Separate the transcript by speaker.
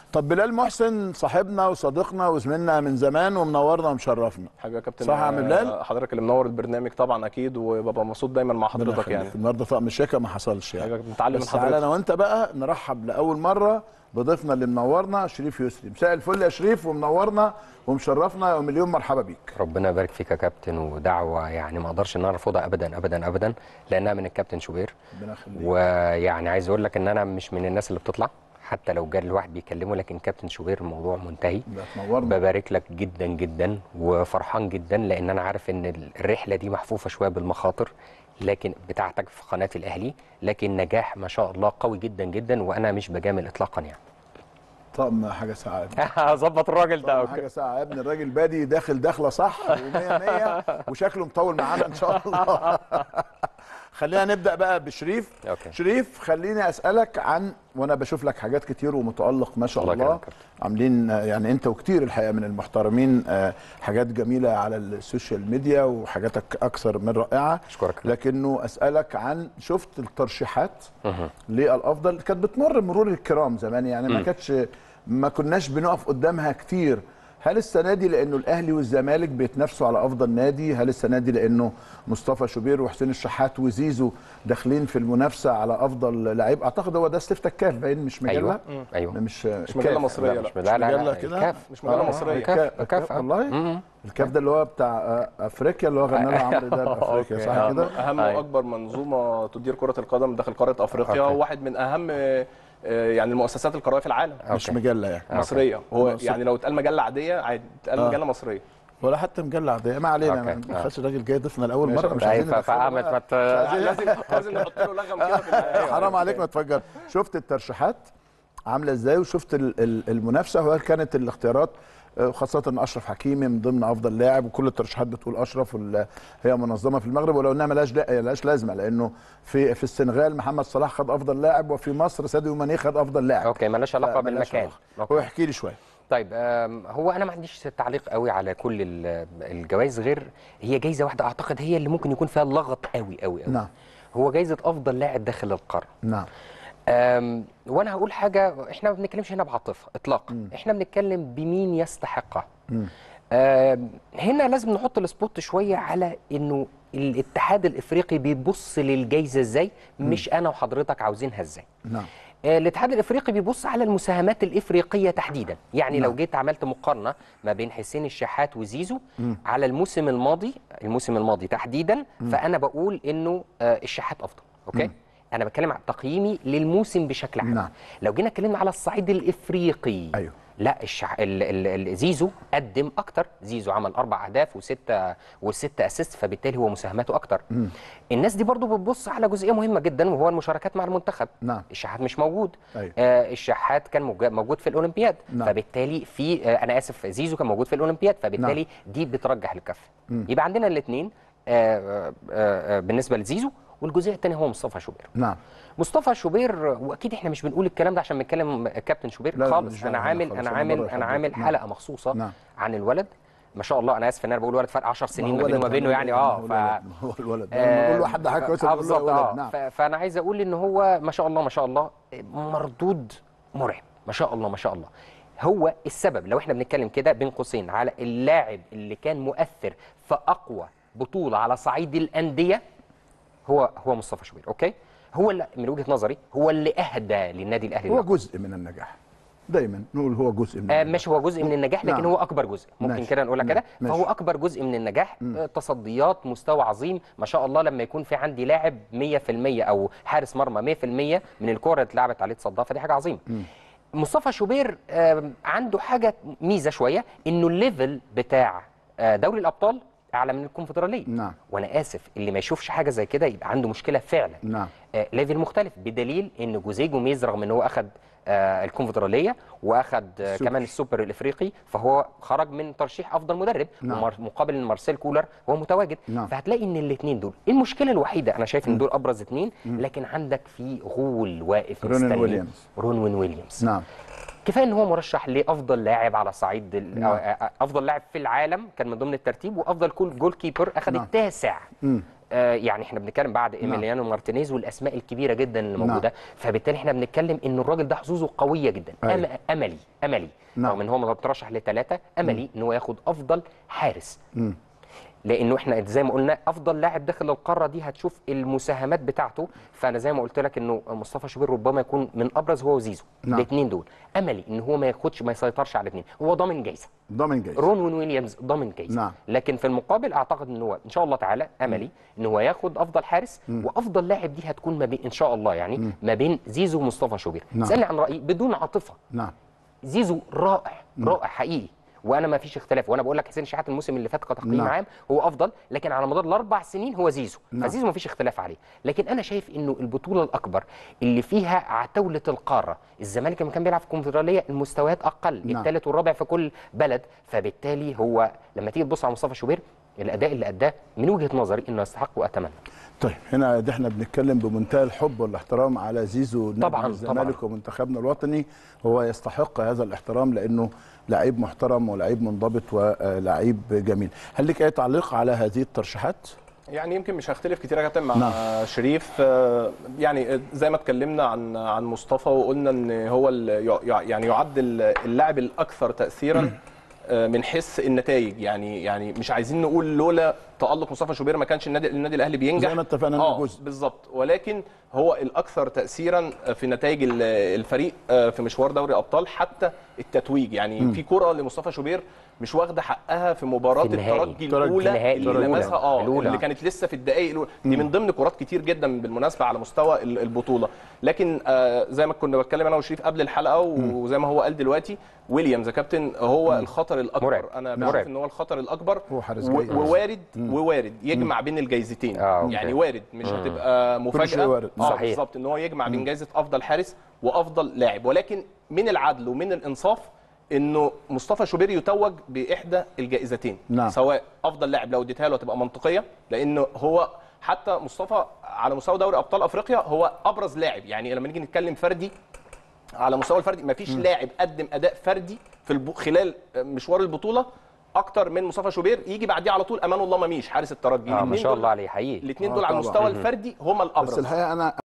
Speaker 1: طب بلال محسن صاحبنا وصديقنا وزميلنا من زمان ومنورنا ومشرفنا
Speaker 2: حاجه يا كابتن
Speaker 1: صح يا عم
Speaker 2: آه،
Speaker 1: بلال؟
Speaker 2: حضرتك اللي منور البرنامج طبعا اكيد وببقى مبسوط دايما مع
Speaker 1: ربنا
Speaker 2: حضرتك
Speaker 1: يخليك.
Speaker 2: يعني
Speaker 1: النهارده طقم الشيكه ما حصلش يعني
Speaker 2: حاجه بنتعلم من
Speaker 1: بس تعالى
Speaker 2: حضرتك
Speaker 1: انا وانت بقى نرحب لاول مره بضيفنا اللي منورنا شريف يسري مساء الفل يا شريف ومنورنا ومشرفنا ومليون مرحبا بيك
Speaker 3: ربنا يبارك فيك يا كابتن ودعوه يعني ما اقدرش ان انا ارفضها ابدا ابدا ابدا لانها من الكابتن شوبير
Speaker 1: ربنا يخليك
Speaker 3: ويعني عايز اقول لك ان انا مش من الناس اللي بتطلع حتى لو جال الواحد بيكلمه لكن كابتن شوبير الموضوع منتهي
Speaker 1: ده تنورنا
Speaker 3: ببارك لك جدا جدا وفرحان جدا لان انا عارف ان الرحله دي محفوفه شويه بالمخاطر لكن بتاعتك في قناه الاهلي لكن نجاح ما شاء الله قوي جدا جدا وانا مش بجامل اطلاقا يعني
Speaker 1: طقم حاجه ساعه يا ابني.
Speaker 3: ظبط الراجل
Speaker 1: طقم حاجه ساعه يا ابني الراجل بادي داخل داخله صح و100 100 وشكله مطول معانا ان شاء الله خلينا نبدا بقى بشريف
Speaker 3: أوكي.
Speaker 1: شريف خليني اسالك عن وانا بشوف لك حاجات كتير ومتالق ما شاء
Speaker 3: الله
Speaker 1: الله,
Speaker 3: يكرمك يا كابتن.
Speaker 1: عاملين آه، يعني انت وكتير الحقيقه من المحترمين آه، حاجات جميله على السوشيال ميديا وحاجاتك اكثر من رائعه
Speaker 3: أشكرك.
Speaker 1: لكنه اسالك عن شفت الترشيحات للافضل كانت بتمر مرور الكرام زمان يعني ما كانتش ما كناش بنقف قدامها كتير هل السنه دي لانه الاهلي والزمالك بيتنافسوا على افضل نادي هل السنه دي لانه مصطفى شوبير وحسين الشحات وزيزو داخلين في المنافسه على افضل لعيب اعتقد هو ده استفتاء الكاف باين مش مجله
Speaker 3: ايوه ايوه
Speaker 1: مش
Speaker 2: مش مجله مصريه لا
Speaker 3: مش لا لا
Speaker 1: مجلة
Speaker 3: لا
Speaker 1: كده؟
Speaker 3: الكاف
Speaker 2: مش مجله
Speaker 1: آه،
Speaker 2: مصريه
Speaker 3: الكاف.
Speaker 1: الكاف
Speaker 3: الكاف، آه.
Speaker 1: والله
Speaker 3: مم.
Speaker 1: الكاف ده اللي هو بتاع آه، افريقيا اللي هو غنى له عمرو ده افريقيا
Speaker 3: أوكي،
Speaker 1: صح
Speaker 3: آه.
Speaker 1: كده
Speaker 2: اهم
Speaker 3: أيوة.
Speaker 2: واكبر منظومه تدير كره القدم داخل قاره افريقيا
Speaker 3: أوكي.
Speaker 2: وواحد من اهم آه، آه، يعني المؤسسات القرويه في العالم
Speaker 1: مش
Speaker 3: أوكي.
Speaker 1: مجله يعني
Speaker 2: مصريه هو
Speaker 1: مصر.
Speaker 2: يعني لو اتقال مجله عاديه عادي اتقال
Speaker 1: آه.
Speaker 2: مجله مصريه
Speaker 1: ولا حتى مجله عاديه ما علينا
Speaker 3: أوكي.
Speaker 1: ما
Speaker 3: آه.
Speaker 1: خدش الراجل جاي ضيفنا لاول
Speaker 2: ماشي.
Speaker 1: مره مش
Speaker 3: طيب،
Speaker 1: عايزين
Speaker 3: فأحمد
Speaker 1: ندخله
Speaker 3: ما
Speaker 1: بقى.
Speaker 3: ت-
Speaker 1: مش عايزين-
Speaker 2: لازم لازم نحط له لغم كده في النهاية.
Speaker 1: حرام عليك ما تفجر شفت الترشيحات عامله ازاي وشفت ال- ال- المنافسه وهل كانت الاختيارات آه، خاصة ان اشرف حكيمي من ضمن افضل لاعب وكل الترشيحات بتقول اشرف وال- هي منظمه في المغرب ولو انها ملهاش لا- ملهاش لازمه لانه في في السنغال محمد صلاح خد افضل لاعب وفي مصر ساديو ماني خد افضل لاعب
Speaker 3: اوكي مالهاش علاقه
Speaker 1: فملهاش
Speaker 3: بالمكان
Speaker 1: علاقة.
Speaker 3: أوكي.
Speaker 1: هو احكي لي شويه
Speaker 3: طيب آم، هو انا ما عنديش تعليق قوي على كل ال- الجوائز غير هي جايزه واحده اعتقد هي اللي ممكن يكون فيها اللغط قوي قوي قوي
Speaker 1: نعم.
Speaker 3: هو جايزه افضل لاعب داخل القاره
Speaker 1: نعم
Speaker 3: أم، وانا هقول حاجه احنا ما بنتكلمش هنا بعاطفه اطلاقا احنا بنتكلم بمين يستحقها أم، هنا لازم نحط السبوت شويه على انه الاتحاد الافريقي بيبص للجائزه ازاي مش انا وحضرتك عاوزينها ازاي
Speaker 1: نعم
Speaker 3: آه، الاتحاد الافريقي بيبص على المساهمات الافريقيه تحديدا يعني
Speaker 1: نعم.
Speaker 3: لو جيت عملت مقارنه ما بين حسين الشحات وزيزو على الموسم الماضي الموسم الماضي تحديدا فانا بقول انه آه، الشحات افضل اوكي انا بتكلم عن تقييمي للموسم بشكل عام
Speaker 1: نعم.
Speaker 3: لو جينا اتكلمنا على الصعيد الافريقي
Speaker 1: أيوه.
Speaker 3: لا الشح... ال... ال... ال... زيزو قدم اكتر زيزو عمل اربع اهداف وسته وسته اسيست فبالتالي هو مساهماته اكتر الناس دي برضو بتبص على جزئيه مهمه جدا وهو المشاركات مع المنتخب
Speaker 1: نعم.
Speaker 3: الشحات مش موجود
Speaker 1: أيوه.
Speaker 3: آه الشحات كان موج- موجود في الاولمبياد
Speaker 1: نعم.
Speaker 3: فبالتالي في آه انا اسف زيزو كان موجود في الاولمبياد فبالتالي دي بترجح الكفه يبقى عندنا الاثنين آه آه آه بالنسبه لزيزو والجزئيه الثانيه هو مصطفى شوبير
Speaker 1: نعم
Speaker 3: مصطفى شوبير واكيد احنا مش بنقول الكلام ده عشان بنتكلم كابتن شوبير
Speaker 1: لا، مش
Speaker 3: خالص انا
Speaker 1: دعوة،
Speaker 3: عامل
Speaker 1: خلاص،
Speaker 3: انا
Speaker 1: أنا
Speaker 3: عامل
Speaker 1: بره
Speaker 3: انا
Speaker 1: الحدود.
Speaker 3: عامل
Speaker 1: نعم.
Speaker 3: حلقه مخصوصه
Speaker 1: نعم.
Speaker 3: عن الولد ما شاء الله انا اسف ان انا بقول ولد فرق 10 سنين ما
Speaker 1: هو
Speaker 3: بينه وما
Speaker 1: ولد،
Speaker 3: بينه
Speaker 1: هو
Speaker 3: يعني
Speaker 1: الولد،
Speaker 3: اه
Speaker 1: هو
Speaker 3: ف
Speaker 1: الولد، هو الولد لما نقول له حد حاجه كويسه
Speaker 3: آه،
Speaker 1: نقول له يا
Speaker 3: بالظبط،
Speaker 1: ولد
Speaker 3: آه.
Speaker 1: نعم
Speaker 3: ف- فانا عايز اقول ان هو ما شاء الله ما شاء الله مردود مرعب ما شاء الله ما شاء الله هو السبب لو احنا بنتكلم كده بين قوسين على اللاعب اللي كان مؤثر في اقوى بطوله على صعيد الانديه هو هو مصطفى شوبير اوكي هو اللي من وجهه نظري هو اللي اهدى للنادي الاهلي
Speaker 1: هو
Speaker 3: اللقب.
Speaker 1: جزء من النجاح دايما نقول هو جزء من
Speaker 3: آه
Speaker 1: النجاح.
Speaker 3: مش هو جزء من النجاح لكن
Speaker 1: نعم.
Speaker 3: هو اكبر جزء ممكن
Speaker 1: ماشي.
Speaker 3: كده نقولها كده
Speaker 1: ماشي.
Speaker 3: فهو اكبر جزء من النجاح آه تصديات مستوى عظيم ما شاء الله لما يكون في عندي لاعب 100% او حارس مرمى 100% من الكره اللي اتلعبت عليه تصدها فدي حاجه عظيمه مصطفى شوبير آم، عنده حاجه ميزه شويه انه الليفل بتاع آه، دوري الابطال اعلى من الكونفدراليه
Speaker 1: نعم.
Speaker 3: وانا اسف اللي ما يشوفش حاجه زي كده يبقى عنده مشكله فعلا
Speaker 1: نعم.
Speaker 3: آه، ليفل مختلف بدليل ان جوزيه جوميز رغم ان هو اخذ آه، الكونفدراليه واخذ آه،
Speaker 1: السوبر.
Speaker 3: كمان السوبر الافريقي فهو خرج من ترشيح افضل مدرب
Speaker 1: نعم.
Speaker 3: ومر- مقابل ان مارسيل كولر هو متواجد
Speaker 1: نعم.
Speaker 3: فهتلاقي ان الاثنين دول المشكله الوحيده انا شايف ان دول ابرز اثنين لكن عندك في غول واقف
Speaker 1: رونين
Speaker 3: مستني.
Speaker 1: ويليامز.
Speaker 3: رونوين ويليامز
Speaker 1: نعم
Speaker 3: كفايه ان هو مرشح لافضل لاعب على صعيد ال-
Speaker 1: نعم.
Speaker 3: آه، آه، افضل لاعب في العالم كان من ضمن الترتيب وافضل كول جول كيبر اخذ
Speaker 1: نعم.
Speaker 3: التاسع
Speaker 1: مم.
Speaker 3: آه يعني احنا بنتكلم بعد ايميليانو مارتينيز والاسماء الكبيره جدا اللي
Speaker 1: نعم.
Speaker 3: موجوده فبالتالي احنا بنتكلم ان الراجل ده حظوظه قويه جدا
Speaker 1: أيوة.
Speaker 3: أم املي املي
Speaker 1: نعم.
Speaker 3: رغم ان هو مترشح لثلاثه املي ان هو ياخد افضل حارس لانه احنا زي ما قلنا افضل لاعب داخل القاره دي هتشوف المساهمات بتاعته فانا زي ما قلت لك انه مصطفى شوبير ربما يكون من ابرز هو وزيزو
Speaker 1: نعم.
Speaker 3: الاثنين دول املي ان هو ما ياخدش ما يسيطرش على الاثنين هو ضامن جايزه
Speaker 1: ضامن جايز
Speaker 3: رون ويليامز ضامن جايزه
Speaker 1: نعم.
Speaker 3: لكن في المقابل اعتقد ان هو ان شاء الله تعالى املي ان هو ياخد افضل حارس وافضل لاعب دي هتكون ما بين ان شاء الله يعني ما بين زيزو ومصطفى شوبير
Speaker 1: نعم.
Speaker 3: سالني عن رايي بدون عاطفه
Speaker 1: نعم
Speaker 3: زيزو رائع رائع حقيقي وانا ما فيش اختلاف وانا بقول لك حسين شحات الموسم اللي فات كتقييم
Speaker 1: نعم.
Speaker 3: عام هو افضل لكن على مدار الاربع سنين هو زيزو
Speaker 1: نعم.
Speaker 3: فزيزو ما فيش اختلاف عليه لكن انا شايف انه البطوله الاكبر اللي فيها عتاوله القاره الزمالك لما كان بيلعب في الكونفدراليه المستويات اقل
Speaker 1: نعم.
Speaker 3: الثالث والرابع في كل بلد فبالتالي هو لما تيجي تبص على مصطفى شوبير الاداء اللي اداه من وجهه نظري انه يستحق واتمنى
Speaker 1: طيب هنا ده احنا بنتكلم بمنتهى الحب والاحترام على زيزو نادي
Speaker 3: طبعاً،
Speaker 1: الزمالك ومنتخبنا الوطني هو يستحق هذا الاحترام لانه لعيب محترم ولعيب منضبط ولعيب جميل هل لك اي تعليق على هذه الترشيحات
Speaker 2: يعني يمكن مش هختلف كتير يا كابتن مع
Speaker 1: نعم.
Speaker 2: شريف آه، يعني زي ما اتكلمنا عن عن مصطفى وقلنا ان هو ال- يع- يعني يعد ال- اللاعب الاكثر تاثيرا آه، من حيث النتائج يعني يعني مش عايزين نقول لولا تالق مصطفى شوبير ما كانش النادي النادي الاهلي بينجح
Speaker 1: زي ما اتفقنا إنه
Speaker 2: اه
Speaker 1: جزء.
Speaker 2: بالظبط ولكن هو الاكثر تاثيرا في نتائج ال- الفريق آه، في مشوار دوري الابطال حتى التتويج يعني في كره لمصطفى شوبير مش واخده حقها في مباراه
Speaker 3: في النهائي.
Speaker 2: الترجي
Speaker 1: الترجي.
Speaker 2: الاولى
Speaker 3: النهائي
Speaker 2: اللي
Speaker 3: الأولى.
Speaker 2: لمسها اه
Speaker 3: الأولى.
Speaker 2: اللي كانت لسه في الدقائق الاولى دي من ضمن كرات كتير جدا بالمناسبه على مستوى ال- البطوله لكن آه زي ما كنا بتكلم انا وشريف قبل الحلقه وزي ما هو قال دلوقتي ويليامز يا كابتن هو الخطر الاكبر
Speaker 3: مرعب.
Speaker 2: انا
Speaker 3: مرعب.
Speaker 2: بشوف ان هو الخطر الاكبر
Speaker 1: هو حارس
Speaker 2: و-
Speaker 1: جيد.
Speaker 2: ووارد ووارد يجمع بين الجايزتين
Speaker 3: آه، أوكي.
Speaker 2: يعني وارد مش هتبقى مفاجاه
Speaker 1: شيء وارد.
Speaker 2: اه
Speaker 3: صحيح.
Speaker 2: بالظبط ان هو يجمع بين جايزه افضل حارس وافضل لاعب ولكن من العدل ومن الانصاف انه مصطفى شوبير يتوج باحدى الجائزتين
Speaker 1: نعم.
Speaker 2: سواء افضل لاعب لو اديتها له هتبقى منطقيه لانه هو حتى مصطفى على مستوى دوري ابطال افريقيا هو ابرز لاعب يعني لما نيجي نتكلم فردي على مستوى الفردي مفيش لاعب قدم اداء فردي في الب... خلال مشوار البطوله اكتر من مصطفى شوبير يجي بعديه على طول امان الله مميش حارس الترجي
Speaker 3: آه ما
Speaker 2: الاتنين
Speaker 3: شاء
Speaker 2: دول-
Speaker 3: الله عليه حقيقي
Speaker 2: الاثنين
Speaker 1: آه
Speaker 2: دول على
Speaker 1: طبعاً.
Speaker 2: المستوى الفردي هما الابرز
Speaker 1: بس الحقيقه انا